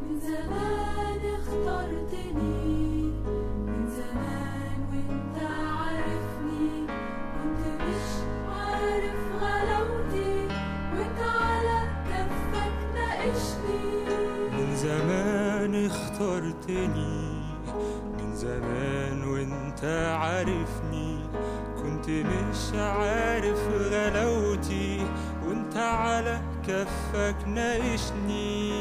من زمان اخترتني من زمان وانت عارفني كنت مش عارف غلاوتي وانت على كفك ناقشني من زمان اخترتني من زمان وانت عارفني كنت مش عارف غلاوتي وانت على كفك ناقشني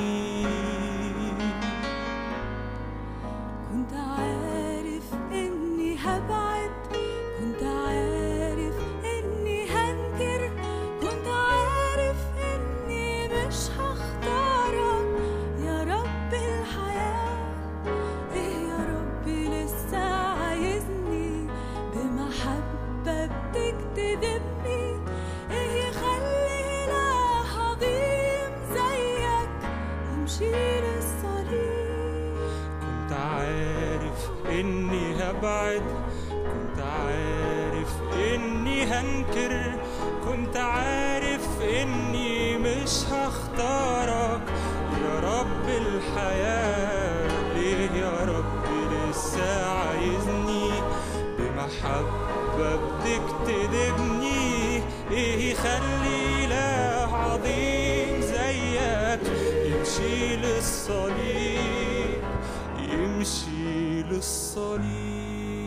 كنت عارف اني هبعد كنت عارف اني هنكر كنت عارف اني مش هختارك يا رب الحياة ايه يا رب لسه عايزني بمحبة بتجتذبني ايه يخلي اله عظيم زيك يمشي للصليب كنت عارف اني هبعد كنت عارف اني هنكر كنت عارف اني مش هختارك يا رب الحياة ليه يا رب لسه عايزني بمحبة بتكتدبني ايه يخلي اله عظيم زيك يمشي للصليب يمشي للصليب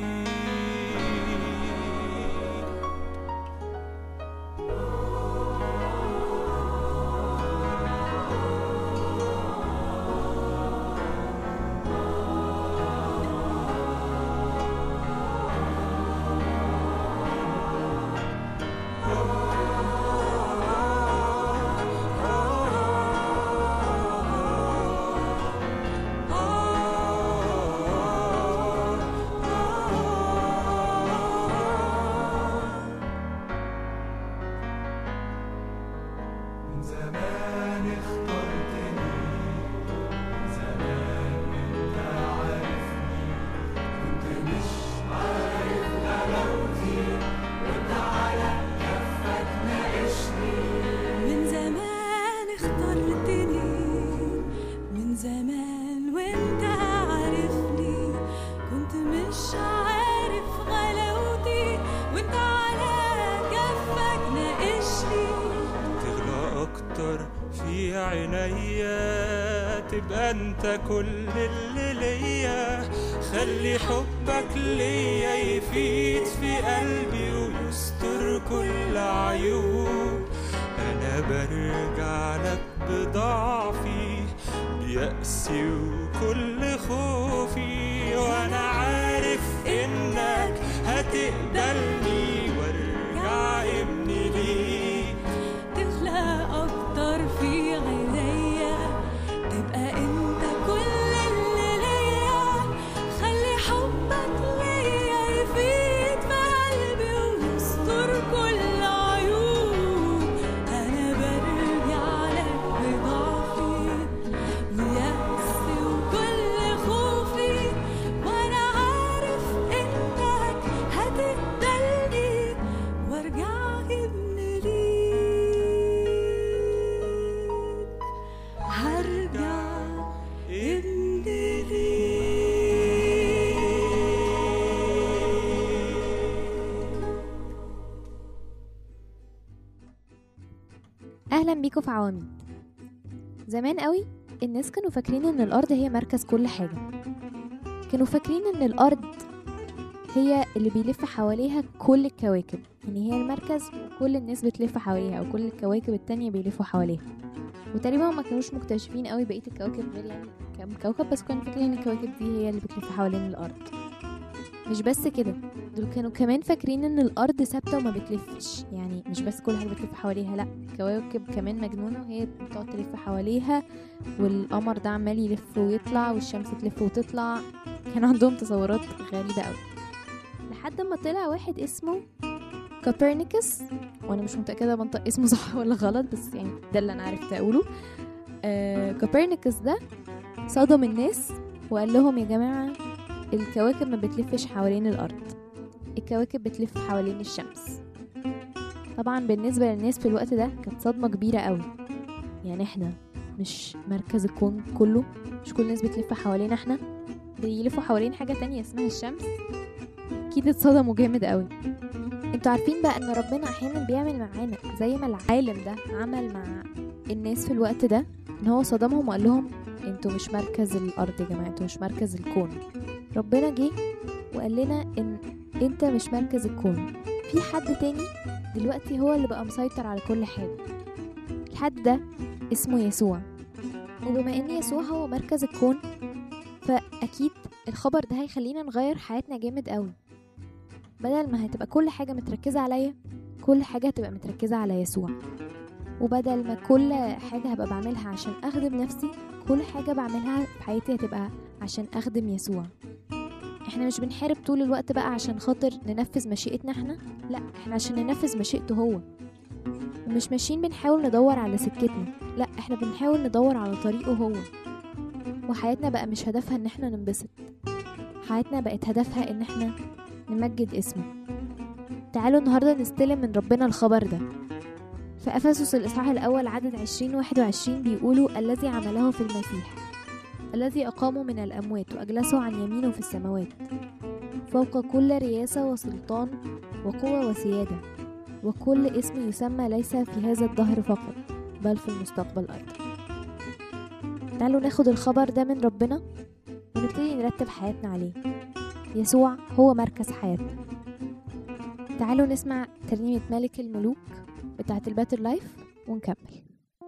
من زمان اخترتني من زمان انت عارفني كنت مش عارف غلاوتي وانت على كفك ناقشني من زمان اخترتني من زمان وانت عارفني كنت مش عارف غلاوتي وانت على كفك ناقشني تغلى اكتر في عينيا تبقى انت كل اللي ليا خلي حبك ليا يفيد في قلبي ويستر كل عيوب انا برجع لك بضعفي بيأسي وكل خوفي وانا عارف انك هتقبلني وارجع ابني ليك تغلى اكتر في عينيا تبقى انت كل اللي ليا خلي حبك ليا يفيد في قلبي ويستر كل عيوب انا برجع لك بضعفي ويأسي وكل خوفي وانا عارف انك هتقبلني وارجع ابن ليك هرجع ابن ليك اهلا بيكم في عواميد زمان قوي الناس كانوا فاكرين ان الارض هي مركز كل حاجه كانوا فاكرين ان الارض هي اللي بيلف حواليها كل الكواكب يعني هي المركز وكل الناس بتلف حواليها وكل الكواكب التانية بيلفوا حواليها وتقريبا ما كانوش مكتشفين قوي بقيه الكواكب غير يعني كام كوكب بس كانوا فاكرين ان الكواكب دي هي اللي بتلف حوالين الارض مش بس كده دول كانوا كمان فاكرين ان الارض ثابته وما بتلفش يعني مش بس كل حاجه بتلف حواليها لا الكواكب كمان مجنونه وهي بتقعد تلف حواليها والقمر ده عمال يلف ويطلع والشمس تلف وتطلع كان عندهم تصورات غريبه قوي لحد ما طلع واحد اسمه كوبرنيكوس وانا مش متاكده بنطق اسمه صح ولا غلط بس يعني ده اللي انا عرفت اقوله آه كوبرنيكوس ده صدم الناس وقال لهم يا جماعه الكواكب ما بتلفش حوالين الارض الكواكب بتلف حوالين الشمس طبعا بالنسبه للناس في الوقت ده كانت صدمه كبيره قوي يعني احنا مش مركز الكون كله مش كل الناس بتلف حوالينا احنا بيلفوا حوالين حاجة تانية اسمها الشمس اكيد اتصدموا جامد قوي انتوا عارفين بقى ان ربنا احيانا بيعمل معانا زي ما العالم ده عمل مع الناس في الوقت ده ان هو صدمهم وقال لهم انتوا مش مركز الارض يا جماعه انتوا مش مركز الكون ربنا جه وقال لنا ان انت مش مركز الكون في حد تاني دلوقتي هو اللي بقى مسيطر على كل حاجه الحد ده اسمه يسوع وبما ان يسوع هو مركز الكون فاكيد الخبر ده هيخلينا نغير حياتنا جامد قوي بدل ما هتبقى كل حاجه متركزه عليا كل حاجه هتبقى متركزه على يسوع وبدل ما كل حاجه هبقى بعملها عشان اخدم نفسي كل حاجه بعملها في حياتي هتبقى عشان اخدم يسوع احنا مش بنحارب طول الوقت بقى عشان خاطر ننفذ مشيئتنا احنا لا احنا عشان ننفذ مشيئته هو ومش ماشيين بنحاول ندور على سكتنا لا احنا بنحاول ندور على طريقه هو وحياتنا بقى مش هدفها ان احنا ننبسط حياتنا بقت هدفها ان احنا نمجد اسمه تعالوا النهاردة نستلم من ربنا الخبر ده في أفسس الإصحاح الأول عدد عشرين واحد وعشرين بيقولوا الذي عمله في المسيح الذي أقامه من الأموات وأجلسه عن يمينه في السماوات فوق كل رياسة وسلطان وقوة وسيادة وكل اسم يسمى ليس في هذا الدهر فقط بل في المستقبل أيضا تعالوا ناخد الخبر ده من ربنا ونبتدي نرتب حياتنا عليه يسوع هو مركز حياتنا تعالوا نسمع ترنيمة ملك الملوك بتاعة الباتر لايف ونكمل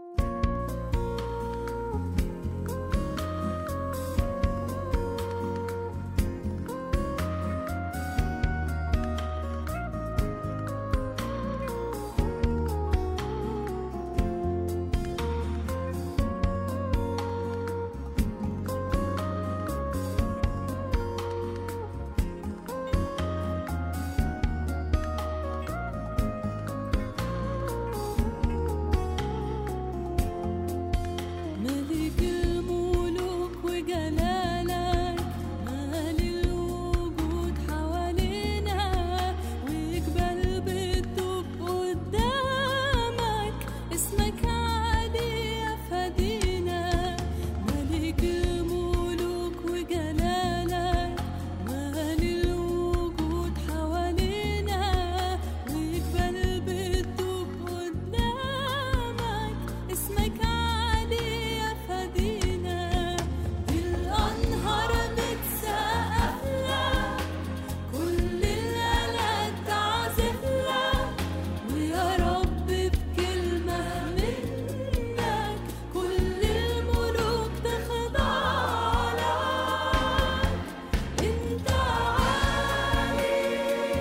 ملك الملوك وجلالك مال الوجود حوالينا ويقبل بالدب قدامك اسمك عالي يا فدينا ملك الملوك وجلالك مال الوجود حوالينا ويقبل بالدب قدامك اسمك عالي يا فدينا دي الأنهار بتسقف لك كل الآلات تعزف لك ويا رب بكلمة منك كل الملوك تخضع لك انت عالي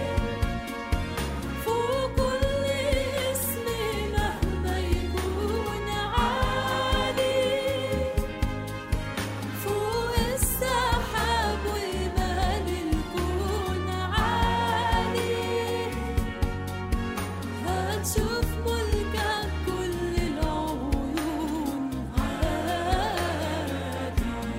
فوق كل اسم مهما يكون عالي فوق السحاب ومال الكون عالي هتشوف ملكك كل العيون عالي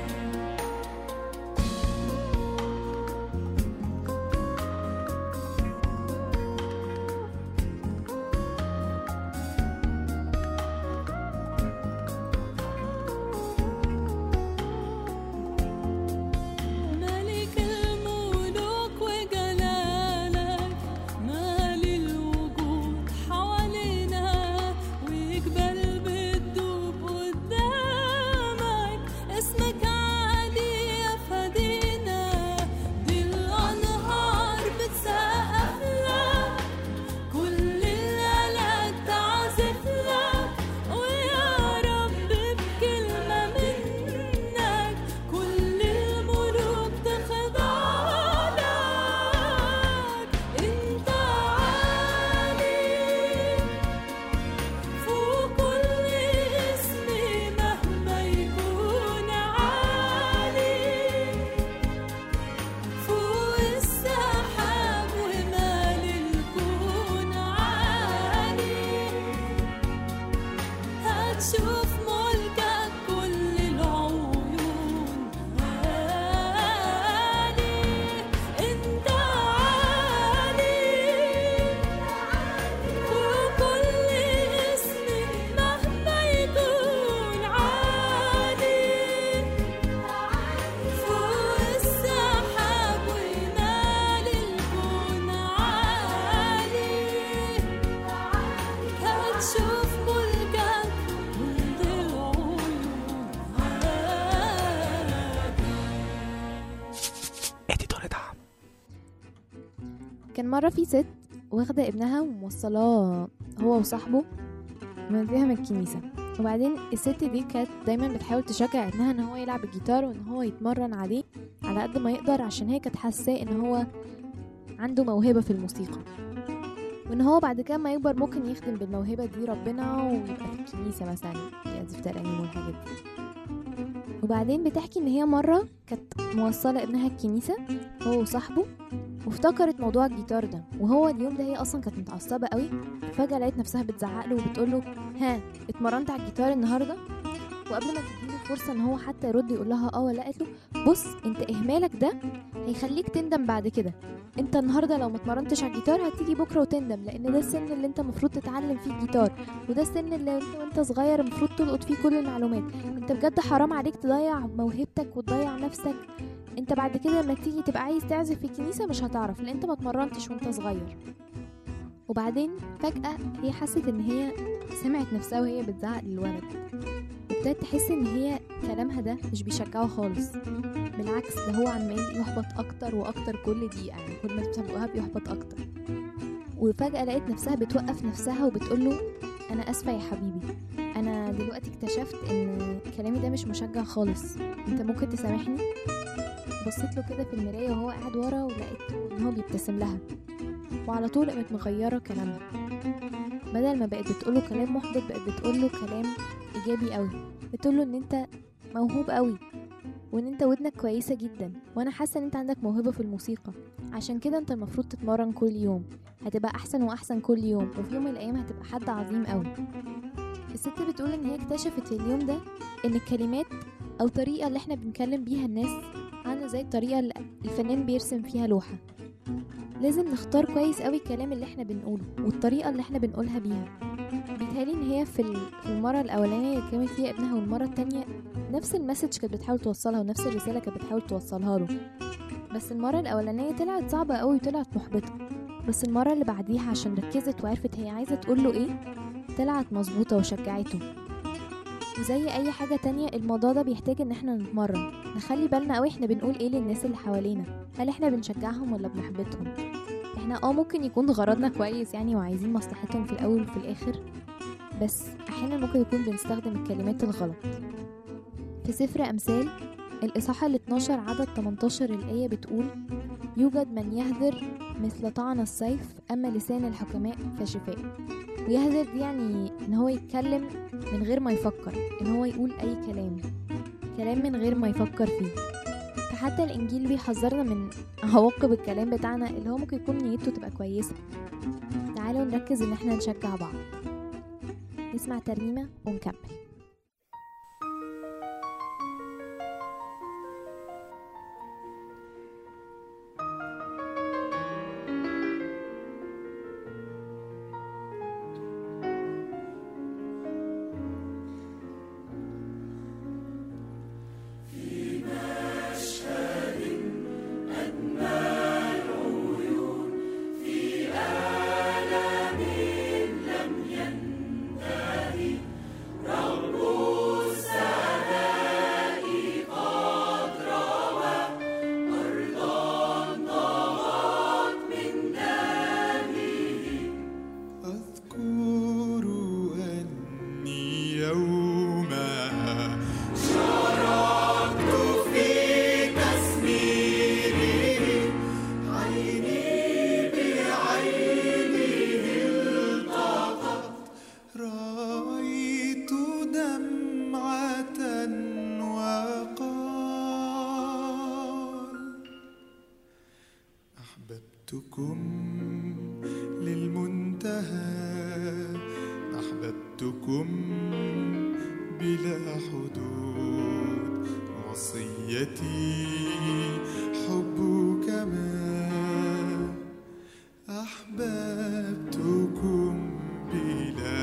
ملك الملوك وجلالك مال الوجود حوالينا ويقبل بالدوب قدامك اسمك عالي يا فدينا دي الأنهار بتسقف لك كل الآلات تعزف لك ويا رب بكلمة منك كل الملوك تخضع لك انت عالي فوق كل اسم مهما يكون عالي فوق السحاب ومال الكون عالي هتشوف ملكك كل العيون عالي انت عالي فوق كل اسم مهما يكون عالي كان مرة في ست واخدة ابنها وموصلاه هو وصاحبه موديها من الكنيسة وبعدين الست دي كانت دايما بتحاول تشجع ابنها ان هو يلعب الجيتار وان هو يتمرن عليه على قد ما يقدر عشان هي كانت حاساه ان هو عنده موهبة في الموسيقى وان هو بعد كده ما يكبر ممكن يخدم بالموهبة دي ربنا ويبقى في الكنيسة مثلا يعزف ترانيم والحاجات دي وبعدين بتحكي ان هي مرة كانت موصلة ابنها الكنيسة هو وصاحبه وافتكرت موضوع الجيتار ده وهو اليوم ده هي اصلا كانت متعصبة قوي فجأة لقيت نفسها بتزعق له وبتقول له ها اتمرنت على الجيتار النهارده وقبل ما تديله فرصة ان هو حتى يرد يقول لها اه ولا قالت له بص انت اهمالك ده هيخليك تندم بعد كده انت النهارده لو ما اتمرنتش على الجيتار هتيجي بكره وتندم لان ده السن اللي انت المفروض تتعلم فيه الجيتار وده السن اللي انت وانت صغير المفروض تلقط فيه كل المعلومات انت بجد حرام عليك تضيع موهبتك وتضيع نفسك انت بعد كده لما تيجي تبقى عايز تعزف في الكنيسه مش هتعرف لان انت ما اتمرنتش وانت صغير وبعدين فجاه هي حست ان هي سمعت نفسها وهي بتزعق للولد وابتدت تحس ان هي كلامها ده مش بيشجعه خالص بالعكس ده هو عمال يحبط اكتر واكتر كل دقيقه يعني كل ما تسابقها بيحبط اكتر وفجاه لقيت نفسها بتوقف نفسها وبتقول له انا اسفه يا حبيبي انا دلوقتي اكتشفت ان كلامي ده مش مشجع خالص انت ممكن تسامحني بصيت له كده في المرايه وهو قاعد ورا ولقيته ان هو بيبتسم لها وعلى طول قامت مغيره كلامها بدل ما بقت بتقوله كلام محبط بقت بتقوله كلام ايجابي قوي بتقوله ان انت موهوب قوي وان انت ودنك كويسه جدا وانا حاسه ان انت عندك موهبه في الموسيقى عشان كده انت المفروض تتمرن كل يوم هتبقى احسن واحسن كل يوم وفي يوم من الايام هتبقى حد عظيم قوي الست بتقول ان هي اكتشفت في اليوم ده ان الكلمات او الطريقه اللي احنا بنكلم بيها الناس عامله زي الطريقه اللي الفنان بيرسم فيها لوحه لازم نختار كويس قوي الكلام اللي احنا بنقوله والطريقه اللي احنا بنقولها بيها بيتهيألي ان هي في ال- في المره الاولانيه اللي كلمت فيها ابنها والمره التانية نفس المسج كانت بتحاول توصلها ونفس الرساله كانت بتحاول توصلها له بس المره الاولانيه طلعت صعبه قوي وطلعت محبطه بس المره اللي بعديها عشان ركزت وعرفت هي عايزه تقول له ايه طلعت مظبوطه وشجعته وزي اي حاجه تانية الموضوع ده بيحتاج ان احنا نتمرن نخلي بالنا قوي احنا بنقول ايه للناس اللي حوالينا هل احنا بنشجعهم ولا بنحبطهم احنا اه ممكن يكون غرضنا كويس يعني وعايزين مصلحتهم في الاول وفي الاخر بس احيانا ممكن يكون بنستخدم الكلمات الغلط في سفر امثال الاصحاح ال 12 عدد 18 الايه بتقول يوجد من يهذر مثل طعن السيف اما لسان الحكماء فشفاء ويهذر دي يعني ان هو يتكلم من غير ما يفكر ان هو يقول اي كلام كلام من غير ما يفكر فيه فحتى الانجيل بيحذرنا من عواقب الكلام بتاعنا اللي هو ممكن يكون نيته تبقى كويسه تعالوا نركز ان احنا نشجع بعض نسمع ترنيمه ونكمل أذكر أني يومها شاركت في تسميره عيني بعينه التقت رأيت دمعة وقال أحببتكم للمنتهى أحببتكم بلا حدود وصيتي حبك ما أحببتكم بلا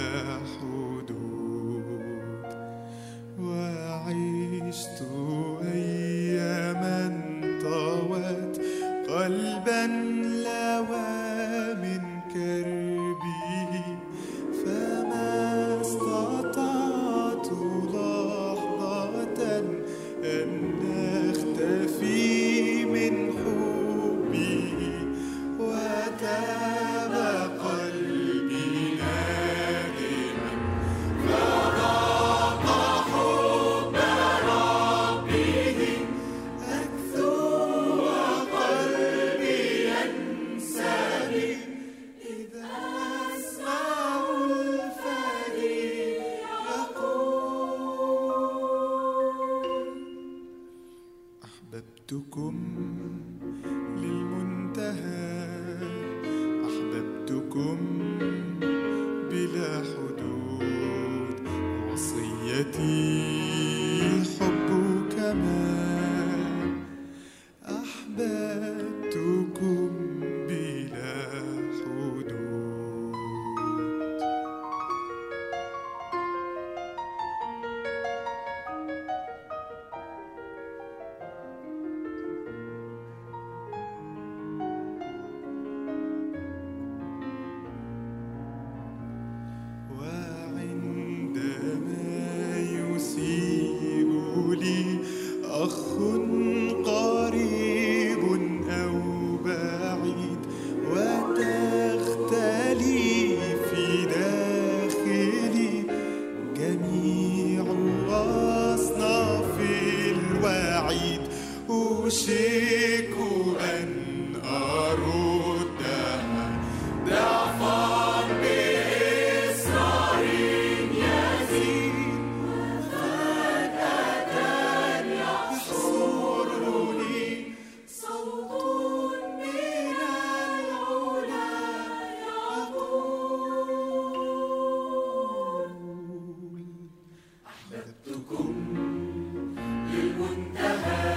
حدود وعشت أياما طوت قلبا لوى من كربه فما استطعت لحظة أن أختفي أحببتكم للمنتهى أحببتكم بلا حدود وصيتي حبك ما أحببتكم بلا حدود وعندما يسيء لي أخ قريب أو بعيد وتختلي في داخلي جميع أصناف الوعيد أوشك أن أردها ضعفا بإصرار يزيد فجأة يحصرني صوت من العلا يقول أحببتكم للمنتهى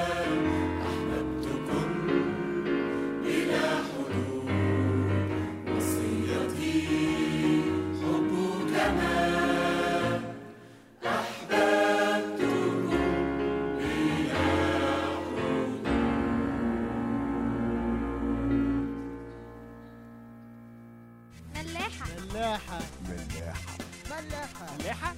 أحببتكم بلا حدود وصيتي حبك ما أحببتكم بلا حدود ملاحة ملاحة ملاحة ملاحة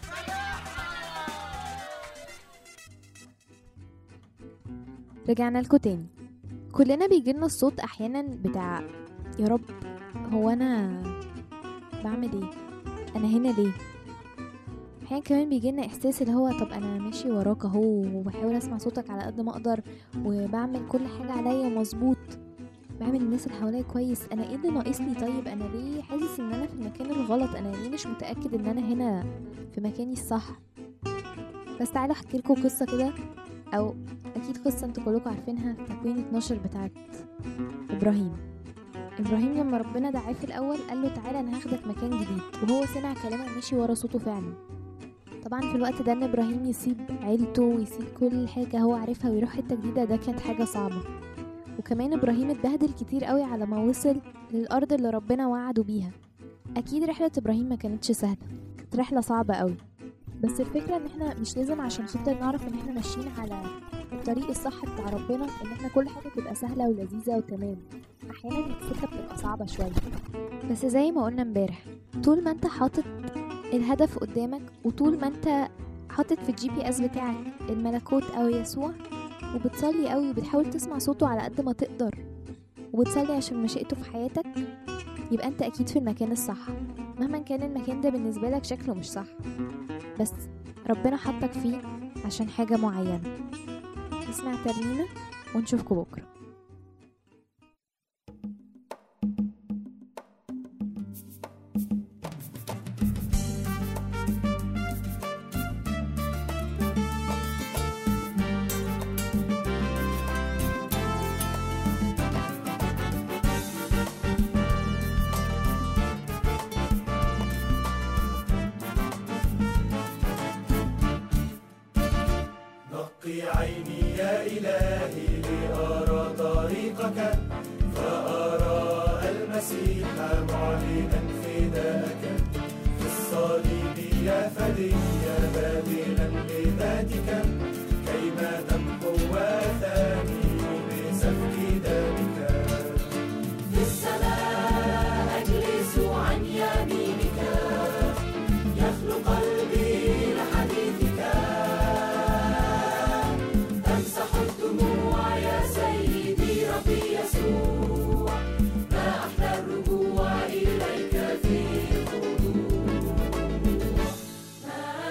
رجعنا لكم تاني كلنا بيجيلنا الصوت احيانا بتاع يا رب هو انا بعمل ايه انا هنا ليه احيانا كمان بيجيلنا احساس اللي هو طب انا ماشي وراك اهو وبحاول اسمع صوتك على قد ما اقدر وبعمل كل حاجه عليا مظبوط بعمل الناس اللي حواليا كويس انا ايه اللي ناقصني طيب انا ليه حاسس ان انا في المكان الغلط انا ليه مش متاكد ان انا هنا في مكاني الصح بس تعالوا احكي لكم قصه كده او اكيد قصه انتوا كلكم عارفينها في تكوين 12 بتاعت ابراهيم ابراهيم لما ربنا دعاه في الاول قال له تعالى انا هاخدك مكان جديد وهو سمع كلامه ومشي ورا صوته فعلا طبعا في الوقت ده ان ابراهيم يسيب عيلته ويسيب كل حاجه هو عارفها ويروح حته جديده ده كانت حاجه صعبه وكمان ابراهيم اتبهدل كتير قوي على ما وصل للارض اللي ربنا وعده بيها اكيد رحله ابراهيم ما كانتش سهله كانت رحله صعبه قوي بس الفكره ان احنا مش لازم عشان خاطر نعرف ان احنا ماشيين على الطريق الصح بتاع ربنا ان احنا كل حاجه تبقى سهله ولذيذه وتمام احيانا السكه بتبقى صعبه شويه بس زي ما قلنا امبارح طول ما انت حاطط الهدف قدامك وطول ما انت حاطط في الجي بي اس بتاعك الملكوت او يسوع وبتصلي قوي وبتحاول تسمع صوته على قد ما تقدر وبتصلي عشان مشيئته في حياتك يبقى انت اكيد في المكان الصح مهما كان المكان ده بالنسبه لك شكله مش صح بس ربنا حطك فيه عشان حاجه معينه نسمع ترنيمه ونشوفكم بكره نقي عيني يا إلهي لأرى طريقك فأرى المسيح معلنا فداءك في الصليب يا فدي باذلا لذاتك كيما تمحو آثامي بسفك دمك في السماء أجلس عن يمينك يخلو قلبي لحديثك تمسح الدموع يا سيدي ربي يسوع ما أحلى الرجوع إليك في الخضوع ما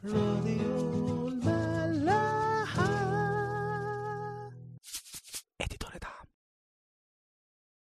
راديو